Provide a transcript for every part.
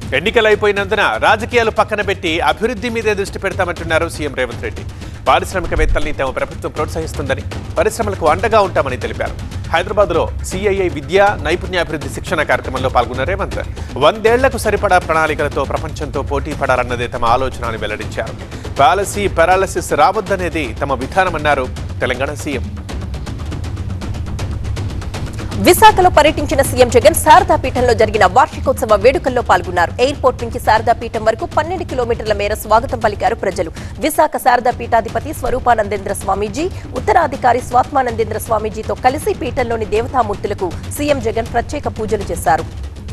ఎన్నికలు అయిపోయినందున రాజకీయాలు పక్కన పెట్టి అభివృద్ధి మీదే దృష్టి పెడతామంటున్నారు సీఎం రేవంత్ రెడ్డి పారిశ్రామికవేత్తల్ని తమ ప్రభుత్వం ప్రోత్సహిస్తుందని పరిశ్రమలకు అండగా ఉంటామని తెలిపారు హైదరాబాద్లో సిఐఐ విద్యా నైపుణ్యాభివృద్ధి శిక్షణ కార్యక్రమంలో పాల్గొన్న రేవంత్ వందేళ్లకు సరిపడా ప్రణాళికలతో ప్రపంచంతో పోటీ పడాలన్నదే తమ ఆలోచన అని వెల్లడించారు పాలసీ పారాలసిస్ రావద్దనేది తమ విధానమన్నారు తెలంగాణ సీఎం విశాఖలో పర్యటించిన సీఎం జగన్ శారదాపీఠంలో జరిగిన వార్షికోత్సవ వేడుకల్లో పాల్గొన్నారు ఎయిర్పోర్ట్ నుంచి శారదాపీఠం వరకు పన్నెండు కిలోమీటర్ల మేర స్వాగతం పలికారు ప్రజలు విశాఖ శారదాపీఠాధిపతి స్వరూపానందేంద్ర స్వామీజీ ఉత్తరాధికారి స్వాత్మానందేంద్ర స్వామీజీతో కలిసి పీఠంలోని దేవతామూర్తులకు సీఎం జగన్ ప్రత్యేక పూజలు చేశారు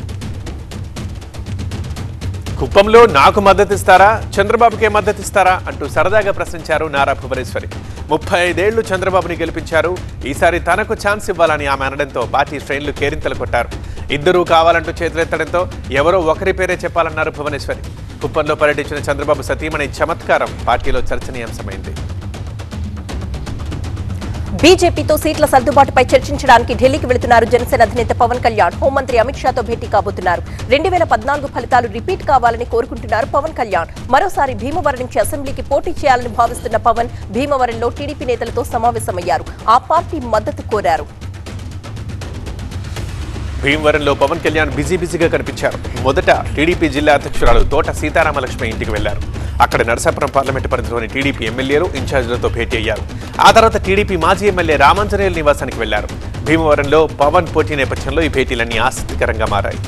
కుప్పంలో నాకు మద్దతిస్తారా చంద్రబాబుకే మద్దతిస్తారా అంటూ సరదాగా ప్రశ్నించారు నారా భువనేశ్వరి ముప్పై ఐదేళ్లు చంద్రబాబుని గెలిపించారు ఈసారి తనకు ఛాన్స్ ఇవ్వాలని ఆమె అనడంతో పార్టీ శ్రేణులు కేరింతలు కొట్టారు ఇద్దరూ కావాలంటూ చేతులెత్తడంతో ఎవరో ఒకరి పేరే చెప్పాలన్నారు భువనేశ్వరి కుప్పంలో పర్యటించిన చంద్రబాబు సతీమణి చమత్కారం పార్టీలో చర్చనీయాంశమైంది బీజేపీతో సీట్ల సర్దుబాటుపై చర్చించడానికి ఢిల్లీకి వెళుతున్నారు జనసేన అధినేత పవన్ కళ్యాణ్ హోంమంత్రి అమిత్ షాతో భేటీ కాబోతున్నారు రెండు వేల పద్నాలుగు ఫలితాలు రిపీట్ కావాలని కోరుకుంటున్నారు పవన్ కళ్యాణ్ మరోసారి భీమవరం నుంచి అసెంబ్లీకి పోటీ చేయాలని భావిస్తున్న పవన్ భీమవరంలో టీడీపీ నేతలతో సమావేశమయ్యారు ఆ పార్టీ మద్దతు కోరారు భీమవరంలో పవన్ కళ్యాణ్ బిజీ బిజీగా కనిపించారు మొదట టీడీపీ జిల్లా అధ్యక్షురాలు తోట సీతారామలక్ష్మి ఇంటికి వెళ్లారు అక్కడ నరసాపురం పార్లమెంటు పరిధిలోని టీడీపీ ఎమ్మెల్యేలు ఇన్ఛార్జీలతో భేటీ అయ్యారు ఆ తర్వాత టీడీపీ మాజీ ఎమ్మెల్యే రామాంజనేయుల నివాసానికి వెళ్లారు భీమవరంలో పవన్ పోటీ నేపథ్యంలో ఈ భేటీలన్నీ ఆసక్తికరంగా మారాయి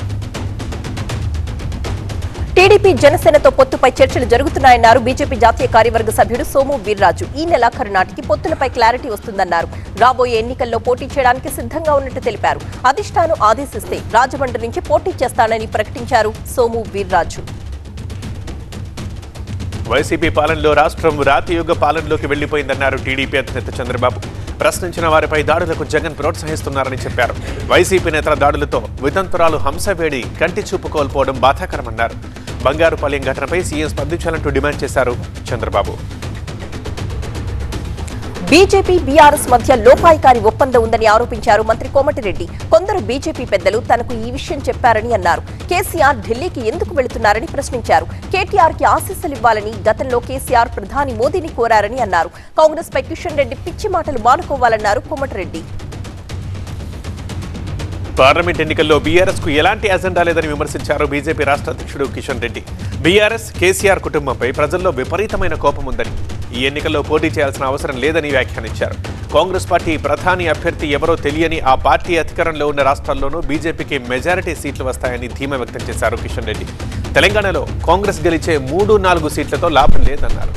టీడీపీ జనసేనతో పొత్తుపై చర్చలు జరుగుతున్నాయన్నారు బీజేపీ జాతీయ కార్యవర్గ సభ్యుడు సోము వీర్రాజు ఈ నెలాఖరు నాటికి పొత్తులపై క్లారిటీ వస్తుందన్నారు రాబోయే ఎన్నికల్లో పోటీ చేయడానికి సిద్ధంగా ఉన్నట్టు తెలిపారు అధిష్టానం ఆదేశిస్తే రాజమండ్రి నుంచి పోటీ చేస్తానని ప్రకటించారు సోము వీర్రాజు వైసీపీ పాలనలో రాష్ట్రం రాతియుగ పాలనలోకి వెళ్లిపోయిందన్నారు టీడీపీ అధినేత చంద్రబాబు ప్రశ్నించిన వారిపై దాడులకు జగన్ ప్రోత్సహిస్తున్నారని చెప్పారు వైసీపీ నేతల దాడులతో వితంతురాలు హంసవేడి కంటి చూపు కోల్పోవడం బాధాకరమన్నారు బంగారుపాలెం ఘటనపై సీఎం స్పందించాలంటూ డిమాండ్ చేశారు చంద్రబాబు బీజేపీ బీఆర్ఎస్ మధ్య లోపాయికారి ఒప్పందం ఉందని ఆరోపించారు మంత్రి కోమటిరెడ్డి కొందరు బీజేపీ పెద్దలు తనకు ఈ విషయం చెప్పారని అన్నారు కేసీఆర్ ఢిల్లీకి ఎందుకు వెళుతున్నారని ప్రశ్నించారు కేటీఆర్ కి ఆశీస్సులు ఇవ్వాలని గతంలో కేసీఆర్ ప్రధాని మోదీని కోరారని అన్నారు కాంగ్రెస్ పై కిషన్ రెడ్డి పిచ్చి మాటలు మానుకోవాలన్నారు కోమటిరెడ్డి పార్లమెంట్ ఎన్నికల్లో బీఆర్ఎస్ కు ఎలాంటి అజెండా లేదని విమర్శించారు బీజేపీ రాష్ట్ర అధ్యక్షుడు కిషన్ రెడ్డి బీఆర్ఎస్ కేసీఆర్ కుటుంబంపై ప్రజల్లో విపరీతమైన కోపం ఉందని ఈ ఎన్నికల్లో పోటీ చేయాల్సిన అవసరం లేదని వ్యాఖ్యానించారు కాంగ్రెస్ పార్టీ ప్రధాని అభ్యర్థి ఎవరో తెలియని ఆ పార్టీ అధికారంలో ఉన్న రాష్ట్రాల్లోనూ బీజేపీకి మెజారిటీ సీట్లు వస్తాయని ధీమా వ్యక్తం చేశారు కిషన్ రెడ్డి తెలంగాణలో కాంగ్రెస్ గెలిచే మూడు నాలుగు సీట్లతో లాభం లేదన్నారు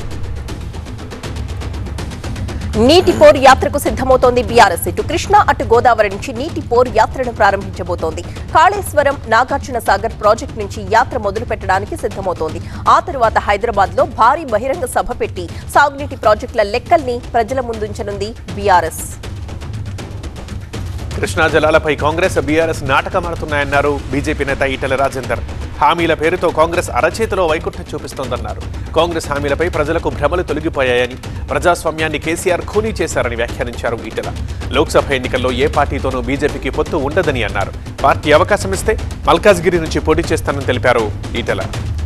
నీటి పోర్ యాత్రకు సిద్ధమవుతోంది బీఆర్ఎస్ ఇటు కృష్ణా అటు గోదావరి నుంచి నీటి పోర్ యాత్రను ప్రారంభించబోతోంది కాళేశ్వరం నాగార్జున సాగర్ ప్రాజెక్టు నుంచి యాత్ర మొదలు పెట్టడానికి సిద్ధమవుతోంది ఆ తరువాత హైదరాబాద్ లో భారీ బహిరంగ సభ పెట్టి సాగునీటి ప్రాజెక్టుల లెక్కల్ని ప్రజల ముందుంచనుంది బీఆర్ఎస్ కృష్ణా జలాలపై కాంగ్రెస్ బీఆర్ఎస్ నాటకమాడుతున్నాయన్నారు బీజేపీ నేత ఈటెల రాజేందర్ హామీల పేరుతో కాంగ్రెస్ అరచేతిలో వైకుంఠం చూపిస్తోందన్నారు కాంగ్రెస్ హామీలపై ప్రజలకు భ్రమలు తొలగిపోయాయని ప్రజాస్వామ్యాన్ని కేసీఆర్ ఖూనీ చేశారని వ్యాఖ్యానించారు ఈటెల లోక్సభ ఎన్నికల్లో ఏ పార్టీతోనూ బీజేపీకి పొత్తు ఉండదని అన్నారు పార్టీ అవకాశం ఇస్తే మల్కాజ్గిరి నుంచి పోటీ చేస్తానని తెలిపారు ఈటెల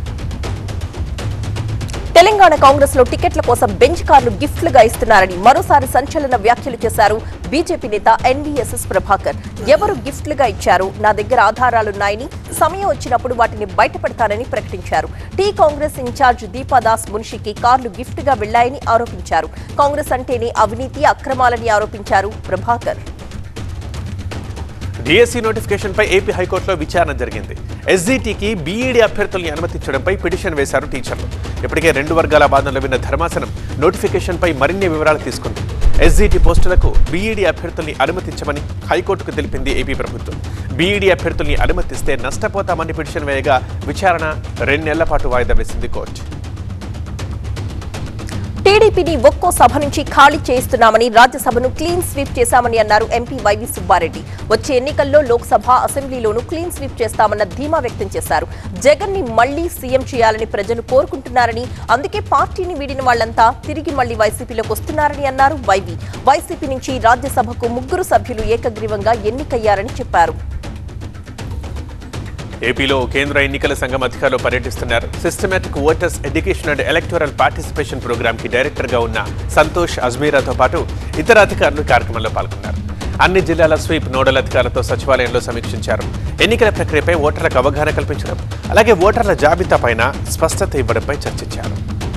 తెలంగాణ కాంగ్రెస్ లో టికెట్ల కోసం బెంచ్ కార్లు గిఫ్ట్లుగా ఇస్తున్నారని మరోసారి సంచలన వ్యాఖ్యలు చేశారు బీజేపీ నేత ఎన్వీఎస్ఎస్ ప్రభాకర్ ఎవరు గిఫ్ట్లుగా ఇచ్చారు నా దగ్గర ఆధారాలున్నాయని సమయం వచ్చినప్పుడు వాటిని బయటపెడతానని ప్రకటించారు టీ కాంగ్రెస్ ఇన్ఛార్జ్ దీపాదాస్ మున్షికి కార్లు గిఫ్ట్ గా వెళ్లాయని ఆరోపించారు కాంగ్రెస్ అంటేనే అవినీతి అక్రమాలని ఆరోపించారు ప్రభాకర్ డిఎస్సి నోటిఫికేషన్ పై ఏపీ హైకోర్టులో విచారణ జరిగింది ఎస్జీటీకి బీఈడీ అభ్యర్థుల్ని అనుమతించడంపై పిటిషన్ వేశారు టీచర్లు ఇప్పటికే రెండు వర్గాల వాదనలు విన్న ధర్మాసనం నోటిఫికేషన్ పై మరిన్ని వివరాలు తీసుకుంది ఎస్జీటీ పోస్టులకు బీఈడీ అభ్యర్థుల్ని అనుమతించమని హైకోర్టుకు తెలిపింది ఏపీ ప్రభుత్వం బీఈడీ అభ్యర్థుల్ని అనుమతిస్తే నష్టపోతామని పిటిషన్ వేయగా విచారణ రెండు నెలల పాటు వాయిదా వేసింది కోర్టు టీడీపీని ఒక్కో సభ నుంచి ఖాళీ చేయిస్తున్నామని రాజ్యసభను క్లీన్ స్వీప్ చేశామని అన్నారు ఎంపీ వైవి సుబ్బారెడ్డి వచ్చే ఎన్నికల్లో లోక్సభ అసెంబ్లీలోనూ క్లీన్ స్వీప్ చేస్తామన్న ధీమా వ్యక్తం చేశారు జగన్ ని మళ్లీ సీఎం చేయాలని ప్రజలు కోరుకుంటున్నారని అందుకే పార్టీని వీడిన వాళ్లంతా తిరిగి మళ్లీ వైసీపీలోకి వస్తున్నారని అన్నారు వైవి వైసీపీ నుంచి రాజ్యసభకు ముగ్గురు సభ్యులు ఏకగ్రీవంగా ఎన్నికయ్యారని చెప్పారు ఏపీలో కేంద్ర ఎన్నికల సంఘం అధికారులు పర్యటిస్తున్నారు systematic voters education and electoral participation programme కి డైరెక్టర్ గా ఉన్న సంతోష్ అజ్మీరాతో పాటు ఇతర అధికారులు కార్యక్రమంలో పాల్గొన్నారు అన్ని జిల్లాల స్వీప్ నోడల్ అధికారులతో సచివాలయంలో సమీక్షించారు ఎన్నికల ప్రక్రియపై ఓటర్లకు అవగాహన కల్పించడం అలాగే ఓటర్ల జాబితా పైన స్పష్టత ఇవ్వడంపై చర్చించారు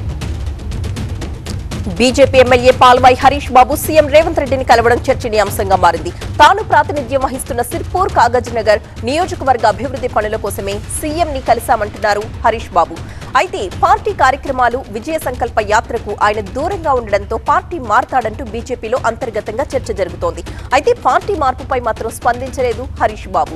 BJP MLA Palvai Harish Babu CM Revanth రెడ్డిని కలవడం చర్చనీయాంశంగా మారింది తాను ప్రాతినిధ్యం వహిస్తున్న సిర్పూర్ కాగజ్ నగర్ నియోజకవర్గ అభివృద్ధి పనుల కోసమే సీఎం ని కలిశామంటున్నారు హరీష్ బాబు అయితే పార్టీ కార్యక్రమాలు విజయ సంకల్ప యాత్రకు ఆయన దూరంగా ఉండడంతో పార్టీ మారతాడంటూ బీజేపీలో అంతర్గతంగా చర్చ జరుగుతోంది అయితే పార్టీ మార్పుపై మాత్రం స్పందించలేదు హరీష్ బాబు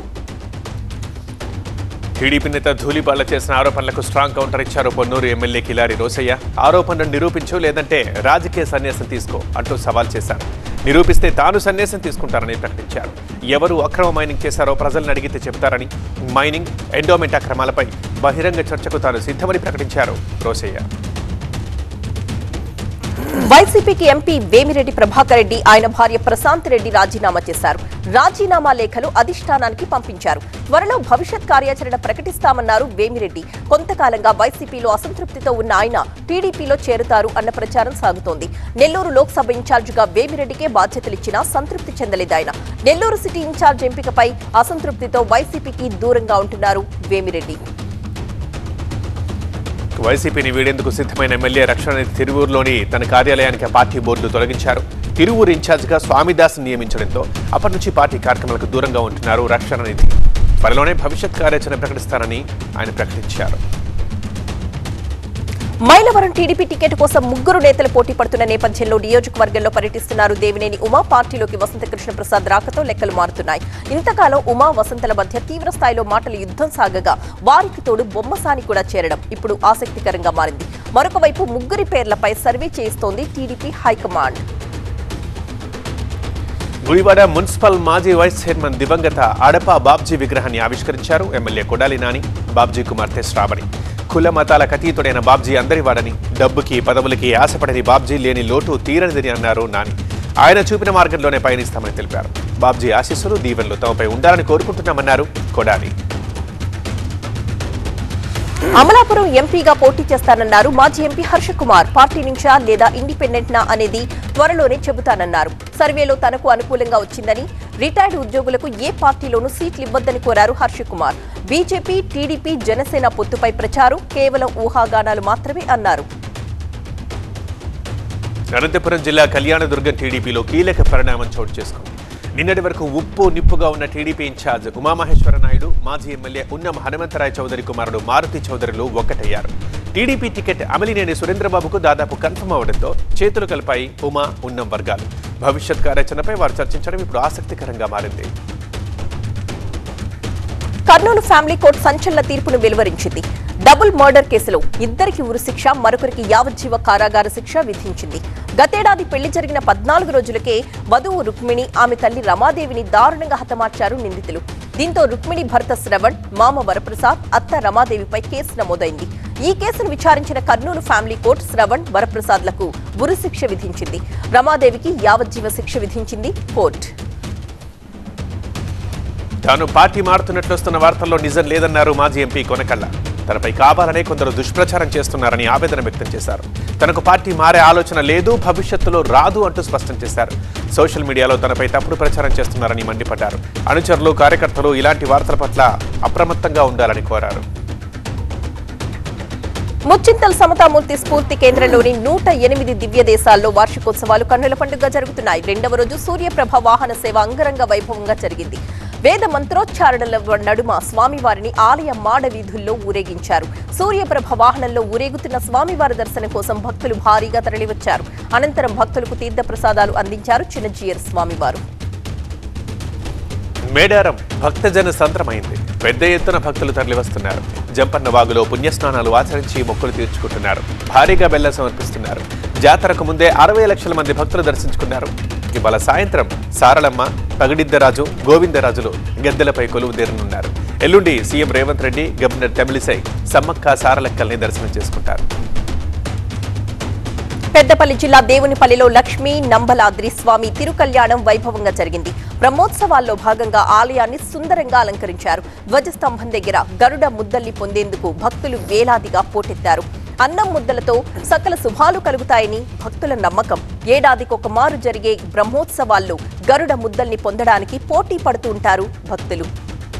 టీడీపీ నేత ధూళిపాల చేసిన ఆరోపణలకు స్ట్రాంగ్ కౌంటర్ ఇచ్చారు పొన్నూరు ఎమ్మెల్యే కిలారి రోసయ్య ఆరోపణను నిరూపించు లేదంటే రాజకీయ సన్యాసం తీసుకో అంటూ సవాల్ చేశారు నిరూపిస్తే తాను సన్యాసం తీసుకుంటారని ప్రకటించారు ఎవరు అక్రమ మైనింగ్ చేశారో ప్రజలను అడిగితే చెప్తారని మైనింగ్ ఎండోమెంట్ అక్రమాలపై బహిరంగ చర్చకు తాను సిద్ధమని ప్రకటించారు రోసయ్య వైసీపీకి ఎంపీ వేమిరెడ్డి ప్రభాకర్ రెడ్డి ఆయన భార్య ప్రశాంత్ రెడ్డి రాజీనామా చేశారు రాజీనామా లేఖలు అధిష్టానానికి పంపించారు త్వరలో భవిష్యత్ కార్యాచరణ ప్రకటిస్తామన్నారు వేమిరెడ్డి కొంతకాలంగా వైసీపీలో అసంతృప్తితో ఉన్న ఆయన టీడీపీలో చేరుతారు అన్న ప్రచారం సాగుతోంది నెల్లూరు లోక్సభ ఇన్ఛార్జిగా వేమిరెడ్డికే బాధ్యతలిచ్చినా సంతృప్తి చెందలేదు ఆయన నెల్లూరు సిటీ ఇన్ఛార్జ్ ఎంపికపై అసంతృప్తితో వైసీపీకి దూరంగా ఉంటున్నారు వేమిరెడ్డి వైసీపీని వీడేందుకు సిద్ధమైన ఎమ్మెల్యే రక్షణ తిరువూరులోని తన కార్యాలయానికి ఆ పార్టీ బోర్డు తొలగించారు తిరువూరు ఇన్ఛార్జిగా స్వామిదాస్ నియమించడంతో అప్పటి నుంచి పార్టీ కార్యక్రమాలకు దూరంగా ఉంటున్నారు రక్షణ నిధి త్వరలోనే భవిష్యత్ కార్యాచరణ ప్రకటిస్తానని ఆయన ప్రకటించారు మైలవరం టీడీపీ టికెట్ కోసం ముగ్గురు నేతలు పోటీ పడుతున్న నేపథ్యంలో నియోజకవర్గంలో పర్యటిస్తున్నారు దేవినేని ఉమా పార్టీలోకి వసంత కృష్ణ ప్రసాద్ రాకతో లెక్కలు మారుతున్నాయి ఇంతకాలం ఉమా వసంతల మధ్య తీవ్ర స్థాయిలో మాటల యుద్ధం సాగగా వారికి తోడు బొమ్మసాని కూడా చేరడం ఇప్పుడు ఆసక్తికరంగా మారింది మరొక వైపు ముగ్గురి పేర్లపై సర్వే చేస్తోంది టీడీపీ హైకమాండ్ గుడివాడ మున్సిపల్ మాజీ వైస్ చైర్మన్ దివంగత అడప బాబ్జీ విగ్రహాన్ని ఆవిష్కరించారు ఎమ్మెల్యే కొడాలి నాని బాబ్జీ కుమార్తె శ్రావణి కుల మతాలకు అతీతుడైన బాబ్జీ అందరివాడని డబ్బుకి పదవులకి ఆశపడని బాబ్జీ లేని లోటు తీరనిదని అన్నారు నాని ఆయన చూపిన మార్గంలోనే పయనిస్తామని తెలిపారు బాబ్జీ ఆశీస్సులు దీవెనలు తమపై ఉండాలని కోరుకుంటున్నామన్నారు కొడాలి అమలాపురం ఎంపీగా పోటీ చేస్తానన్నారు మాజీ ఎంపీ హర్ష కుమార్ పార్టీ నుంచా లేదా ఇండిపెండెంట్ నా అనేది త్వరలోనే చెబుతానన్నారు సర్వేలో తనకు అనుకూలంగా వచ్చిందని రిటైర్డ్ ఉద్యోగులకు ఏ పార్టీలోనూ సీట్లు ఇవ్వద్దని కోరారు హర్ష కుమార్ బీజేపీ టీడీపీ జనసేన పొత్తుపై ప్రచారం కేవలం ఊహాగానాలు మాత్రమే అన్నారు అనంతపురం జిల్లా కళ్యాణదుర్గం టీడీపీలో కీలక పరిణామం చోటు చేసుకుంది నిన్నటి వరకు ఉప్పు నిప్పుగా ఉన్న టీడీపీ ఇన్ఛార్జ్ ఉమామహేశ్వర నాయుడు మాజీ ఎమ్మెల్యే ఉన్నం హనుమంతరాయ్ చౌదరి కుమారుడు మారుతి చౌదరులు ఒక్కటయ్యారు టీడీపీ టికెట్ అమలినేని సురేంద్రబాబుకు దాదాపు కన్ఫర్మ్ అవడంతో చేతులు కలిపాయి ఉమా ఉన్నం వర్గాలు భవిష్యత్ కార్యాచరణపై వారు చర్చించడం ఇప్పుడు ఆసక్తికరంగా మారింది కర్నూలు ఫ్యామిలీ కోర్టు సంచలన తీర్పును వెలువరించింది డబుల్ మర్డర్ కేసులో ఇద్దరికి ఉరిశిక్ష మరొకరికి యావజ్జీవ కారాగార శిక్ష విధించింది గతేడాది పెళ్లి జరిగిన పద్నాలుగు రోజులకే వధువు రుక్మిణి ఆమె తల్లి రమాదేవిని దారుణంగా హతమార్చారు నిందితులు దీంతో రుక్మిణి భర్త శ్రవణ్ మామ వరప్రసాద్ అత్త రమాదేవిపై కేసు నమోదైంది ఈ కేసును విచారించిన కర్నూలు ఫ్యామిలీ కోర్టు శ్రవణ్ వరప్రసాద్లకు ఉరిశిక్ష విధించింది రమాదేవికి యావజ్జీవ శిక్ష విధించింది కోర్టు తాను పార్టీ మారుతున్నట్లు వస్తున్న వార్తల్లో నిజం లేదన్నారు మాజీ ఎంపీ కొనకళ్ళ తనపై కావాలనే కొందరు దుష్ప్రచారం చేస్తున్నారని ఆవేదన వ్యక్తం చేశారు తనకు పార్టీ మారే ఆలోచన లేదు భవిష్యత్తులో రాదు అంటూ స్పష్టం చేశారు సోషల్ మీడియాలో తనపై తప్పుడు ప్రచారం చేస్తున్నారని మండిపడ్డారు అనుచరులు కార్యకర్తలు ఇలాంటి వార్తల పట్ల అప్రమత్తంగా ఉండాలని కోరారు ముచ్చింతల్ సమతామూర్తి స్ఫూర్తి కేంద్రంలోని నూట ఎనిమిది దివ్య దేశాల్లో వార్షికోత్సవాలు కన్నుల పండుగ జరుగుతున్నాయి రెండవ రోజు సూర్యప్రభ వాహన సేవ అంగరంగ వైభవంగా జరిగింది వేద మంత్రోచ్చారణల నడుమ స్వామివారిని ఆలయ మాడ వీధుల్లో ఊరేగించారు సూర్యప్రభ వాహనంలో ఊరేగుతున్న స్వామివారి దర్శనం కోసం భక్తులు భారీగా తరలివచ్చారు అనంతరం భక్తులకు తీర్థ ప్రసాదాలు అందించారు చిన్నజీయర్ స్వామివారు మేడారం భక్తజన సంద్రమైంది పెద్ద ఎత్తున భక్తులు తరలివస్తున్నారు జంపన్న వాగులో పుణ్యస్నానాలు ఆచరించి మొక్కులు తీర్చుకుంటున్నారు భారీగా బెల్ల సమర్పిస్తున్నారు జాతరకు ముందే అరవై లక్షల మంది భక్తులు దర్శించుకున్నారు ఇవాళ సాయంత్రం సారళమ్మ పగడిద్దరాజు గోవిందరాజులు గద్దెలపై కొలువు తీరనున్నారు ఎల్లుండి సీఎం రేవంత్ రెడ్డి గవర్నర్ తమిళిసై సమ్మక్క సారలక్కల్ని దర్శనం చేసుకుంటారు పెద్దపల్లి జిల్లా దేవునిపల్లిలో లక్ష్మీ నంబలాద్రి స్వామి తిరుకల్యాణం వైభవంగా జరిగింది బ్రహ్మోత్సవాల్లో భాగంగా ఆలయాన్ని సుందరంగా అలంకరించారు ధ్వజస్తంభం దగ్గర గరుడ ముద్దల్ని పొందేందుకు భక్తులు వేలాదిగా పోటెత్తారు అన్నం ముద్దలతో సకల శుభాలు కలుగుతాయని భక్తుల నమ్మకం ఏడాదికి ఒక మారు జరిగే బ్రహ్మోత్సవాల్లో గరుడ ముద్దల్ని పొందడానికి పోటీ పడుతూ ఉంటారు భక్తులు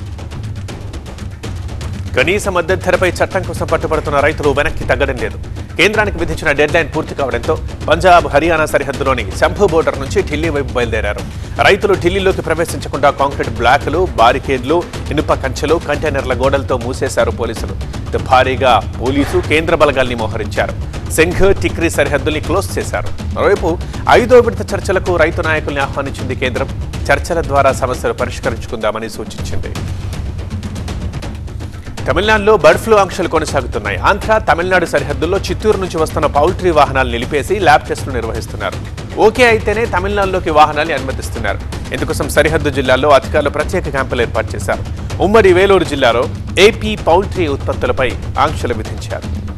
కనీస మద్దతు ధరపై చట్టం కోసం పట్టుబడుతున్న రైతులు వెనక్కి తగ్గడం లేదు కేంద్రానికి విధించిన డెడ్ లైన్ పూర్తి కావడంతో పంజాబ్ హర్యానా సరిహద్దులోని శంభు బోర్డర్ నుంచి ఢిల్లీ వైపు బయలుదేరారు రైతులు ఢిల్లీలోకి ప్రవేశించకుండా కాంక్రీట్ బ్లాకులు బారికేడ్లు ఇనుప కంచెలు కంటైనర్ల గోడలతో మూసేశారు పోలీసులు ఇటు భారీగా పోలీసు కేంద్ర బలగాల్ని మోహరించారు సింఘ్ టిక్రీ సరిహద్దుల్ని క్లోజ్ చేశారు మరోవైపు ఐదో విడత చర్చలకు రైతు నాయకుల్ని ఆహ్వానించింది కేంద్రం చర్చల ద్వారా సమస్యలు పరిష్కరించుకుందామని సూచించింది తమిళనాడులో బర్డ్ ఫ్లూ ఆంక్షలు కొనసాగుతున్నాయి ఆంధ్ర తమిళనాడు సరిహద్దుల్లో చిత్తూరు నుంచి వస్తున్న పౌల్ట్రీ వాహనాలు నిలిపేసి ల్యాబ్ టెస్టులు నిర్వహిస్తున్నారు ఓకే అయితేనే తమిళనాడులోకి వాహనాల్ని అనుమతిస్తున్నారు ఇందుకోసం సరిహద్దు జిల్లాల్లో అధికారులు ప్రత్యేక క్యాంపులు ఏర్పాటు చేశారు ఉమ్మడి వేలూరు జిల్లాలో ఏపీ పౌల్ట్రీ ఉత్పత్తులపై ఆంక్షలు విధించారు